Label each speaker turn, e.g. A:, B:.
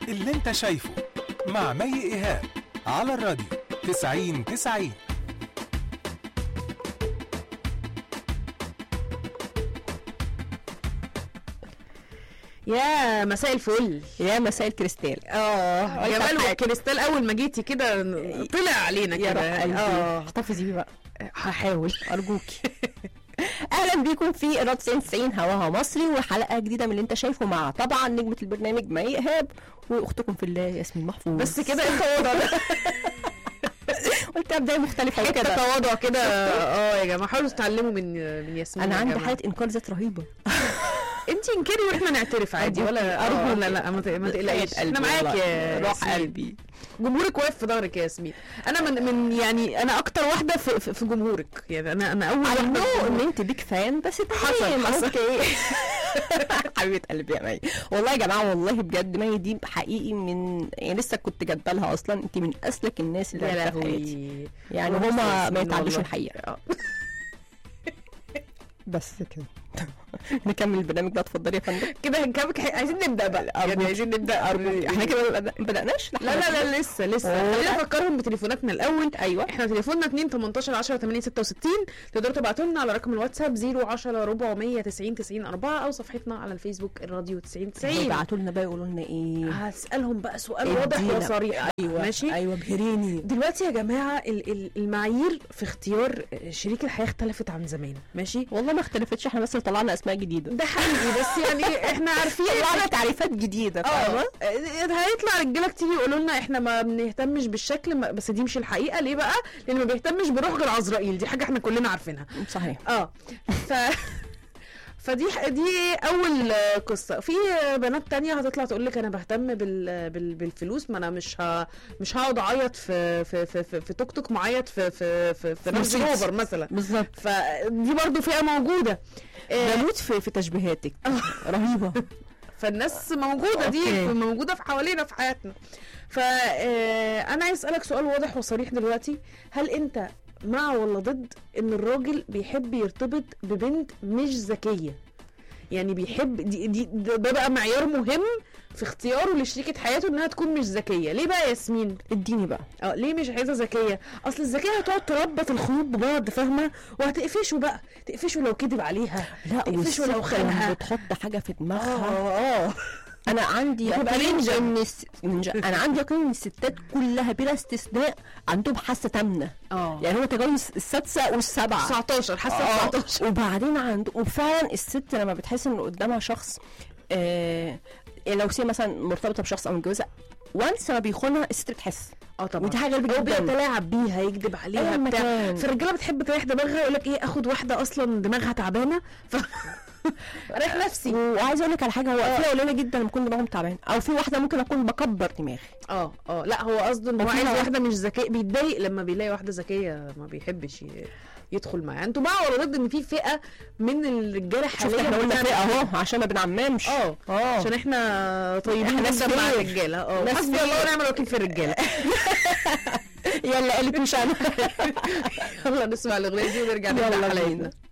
A: اللي انت شايفه مع مي ايهاب على الراديو 90 90
B: يا مساء الفل
C: يا مساء الكريستال
B: اه
C: قلت
B: جمال
C: حاجة.
B: والكريستال اول ما جيتي كده طلع علينا
C: يا
B: كده
C: روح قلبي
B: اه
C: احتفظي بيه بقى
B: هحاول
C: ارجوكي اهلا بيكم في ايراد 90 هواها مصري وحلقه جديده من اللي انت شايفه مع طبعا نجمه البرنامج مي ايهاب واختكم في الله ياسمين محفوظ
B: بس كده انت تواضع ده
C: قلت بدايه مختلفه
B: حته
C: كده
B: تواضع كده اه يا جماعه حاولوا تتعلموا من من ياسمين
C: انا
B: يا
C: عندي
B: جماعة.
C: حاله انكار ذات رهيبه
B: انت انكري واحنا نعترف عادي
C: أرجوكي،
B: ولا
C: أرجوكي.
B: اه لا لا ما ت- ما تقلقيش احنا معاك يا
C: روح
B: ياسمين.
C: قلبي
B: جمهورك واقف في ظهرك يا ياسمين انا من من يعني انا اكتر واحده في, في, في جمهورك يعني انا انا اول
C: I
B: واحده في
C: know ان
B: جمهورك.
C: انت بيك فان بس
B: حصل،
C: تمام،
B: حصل.
C: اوكي حبيبه قلبي يا مي والله يا جماعه والله بجد مي دي حقيقي من يعني لسه كنت جايبه لها اصلا انت من اسلك الناس اللي
B: يا
C: عرفتها في حياتي
B: لهوي
C: يعني
B: والله
C: هما ما
B: ياسمين
C: يتعدوش
B: والله.
C: الحقيقه
B: آه.
C: بس كده نكمل البرنامج ده اتفضلي يا فندم
B: كده هنكمل عايزين نبدا بقى يعني
C: أرجوك.
B: عايزين نبدا
C: أرجوك. احنا كده ما بدأ- ما بدأناش
B: لا لا لا لسه لسه
C: أوه.
B: خلينا نفكرهم بتليفوناتنا الاول
C: ايوه
B: احنا تليفوننا 2 18 10 8 66 تقدروا تبعتوا لنا على رقم الواتساب 010 490 90 4 او صفحتنا على الفيسبوك الراديو 90 90
C: يبعتوا لنا بقى يقولوا لنا ايه
B: هسالهم بقى سؤال واضح
C: ادينا.
B: وصريح
C: ايوه
B: ماشي
C: ايوه بهريني
B: دلوقتي يا جماعه ال- ال- المعايير في اختيار شريك الحياه اختلفت عن زمان ماشي
C: والله ما اختلفتش احنا بس اللي طلعنا اسماء جديده
B: ده حقيقي بس يعني احنا عارفين
C: طلعنا تعريفات جديده
B: اه
C: فاهمه
B: هيطلع رجاله كتير يقولوا لنا احنا ما بنهتمش بالشكل ما- بس دي مش الحقيقه ليه بقى؟ لان ما بيهتمش بروح غير عزرائيل دي حاجه احنا كلنا عارفينها
C: صحيح
B: اه ف فدي دي اول آه، قصه في آه، بنات تانية هتطلع تقول لك انا بهتم بال... بال... بالفلوس ما انا مش ه... مش هقعد اعيط في في في في, في توك توك معيط في في في, في رانج
C: مرسيدس.
B: روفر مثلا
C: بالظبط
B: فدي برضو فئه موجوده آه،
C: بموت في في تشبيهاتك رهيبه
B: فالناس موجوده دي
C: أوكي.
B: موجوده في حوالينا في حياتنا فانا عايز اسالك سؤال واضح وصريح دلوقتي هل انت مع ولا ضد ان الراجل بيحب يرتبط ببنت مش ذكيه يعني بيحب دي, دي ده ده بقى معيار مهم في اختياره لشريكة حياته انها تكون مش ذكيه ليه بقى يا ياسمين
C: اديني بقى
B: اه ليه مش عايزه ذكيه اصل الذكيه هتقعد تربط الخيوط ببعض فاهمه وهتقفشه بقى تقفشه لو كذب عليها
C: لا
B: تقفشه لو
C: والست لما
B: خانها
C: بتحط حاجه في دماغها
B: اه اه
C: انا عندي
B: بتبقى
C: يقين
B: نينجا.
C: ان الس... نينجا. انا عندي يقين ان الستات كلها بلا استثناء عندهم حاسه تامنه
B: اه
C: يعني هو تجاوز السادسه والسابعه
B: 19 حاسه
C: آه،
B: 19
C: وبعدين عند وفعلا الست لما بتحس ان قدامها شخص آه يعني لو سي مثلا مرتبطه بشخص او متجوزه وانس ما بيخونها الست بتحس
B: اه طبعا
C: ودي حاجه غريبه
B: هو
C: جدا
B: بيتلاعب بيها يكذب عليها
C: أيا
B: بتاع
C: مكان.
B: فالرجاله بتحب تريح دماغها يقول لك ايه اخد واحده اصلا دماغها تعبانه ف اريح نفسي
C: وعايزه اقول لك على حاجه هو في قليله جدا لما يكون دماغهم تعبان او في واحده ممكن اكون بكبر دماغي
B: اه اه لا هو قصده ان هو
C: وفي
B: عايز
C: واحد-
B: واحده مش ذكيه بيتضايق لما بيلاقي واحده ذكيه ما بيحبش ي- يدخل معاها انتوا بقى ولا ضد ان في فئه من الرجاله
C: شفت
B: حاليا
C: احنا قلنا
B: بتعمل-
C: فئه اهو عشان ما بنعممش
B: اه
C: اه
B: عشان احنا طيبين
C: إحنا ناس
B: جدا مع
C: خير.
B: الرجاله اه
C: ناس
B: حسبي
C: خير.
B: الله ونعم الوكيل في الرجاله
C: يلا قالت مش انا
B: يلا نسمع الاغنيه دي ونرجع نبدا
C: يلا
B: حلقتنا
C: بينا